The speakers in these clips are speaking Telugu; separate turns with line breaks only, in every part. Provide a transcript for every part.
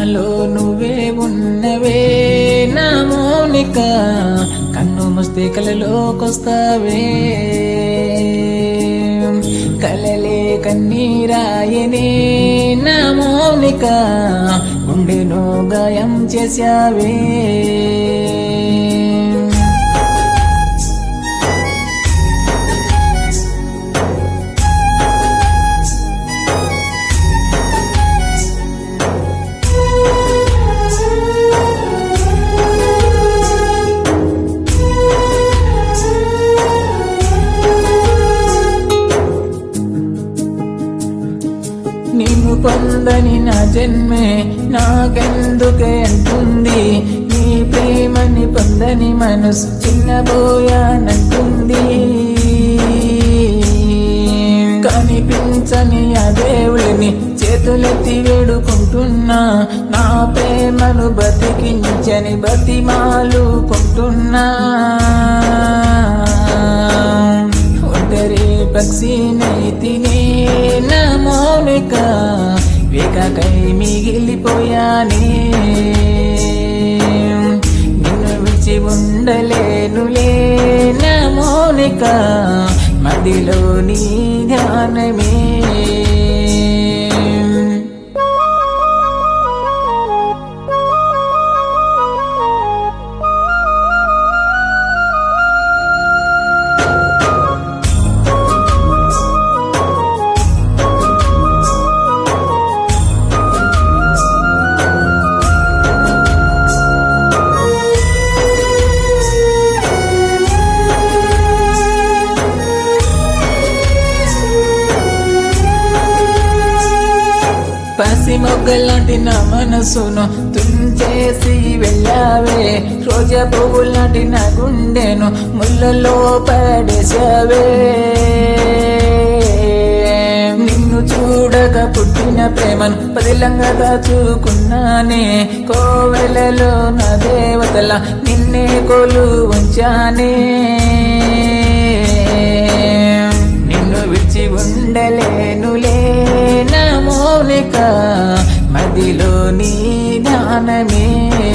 నాలో నువ్వే ఉన్నవే నా మౌనిక కన్ను ముస్తే కలలోకొస్తావే కలలే కన్నీరాయనే నా మౌనిక గుండెను గాయం చేశావే నిన్ను పొందని నా జన్మే నాకెందుకే అంటుంది నీ ప్రేమని పొందని మనసు చిన్నబోయానంటుంది కనిపించని ఆ దేవుడిని చేతులెత్తి వేడుకుంటున్నా నా ప్రేమను బతికించని బతిమాలుకుంటున్నా ఒంటరి పక్షి నైతినే నా మౌనిక వేకకై మిగిలిపోయానే నిన్ను విడిచి ఉండలేనులే నా మౌనిక మదిలో నీ ధ్యానమే పసి మొగ్గలాంటి నా మనసును తుంచేసి వెళ్ళావే రోజా పువ్వులాంటి నా గుండెను ముళ్ళలో పడేసావే నిన్ను చూడక పుట్టిన ప్రేమను పదిలంగా దాచుకున్నానే కోవెలలో నా దేవతల నిన్నే కొలు ఉంచానే నిన్ను విడిచి ఉండలేనులే నా మౌనిక మదిలో నీ ధ్యానమే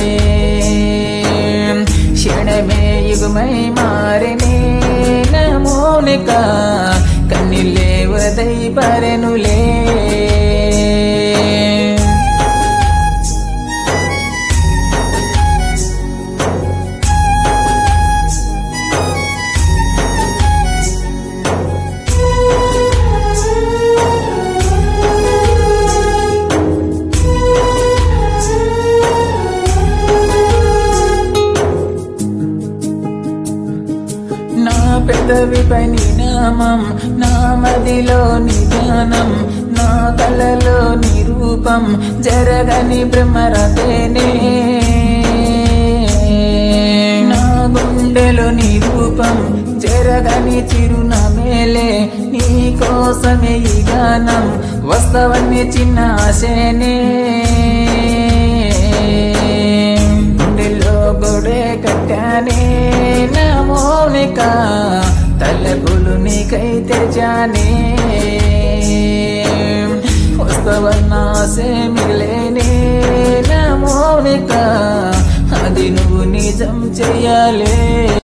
క్షణమే యుగమై మారనే నా మౌనిక కన్నిలే వదై పరెనులే నా పెదవిపై నీ నామం నా మదిలో నిదానం నా కలలో నీ రూపం జరగని భ్రమరతేనే నా గుండెలో నీ రూపం జరగని చిరునమేలే నీ కోసమే ఈ గానం వస్తవన్నీ చిన్న ఆశనే గుండెలో గొడే కట్టానే నా మౌనిక తలపులు నీకై తెచ్చానే వస్తవన్న ఆశే మిగిలేనే నా మౌనిక అది నువ్వు నిజం చెయ్యాలే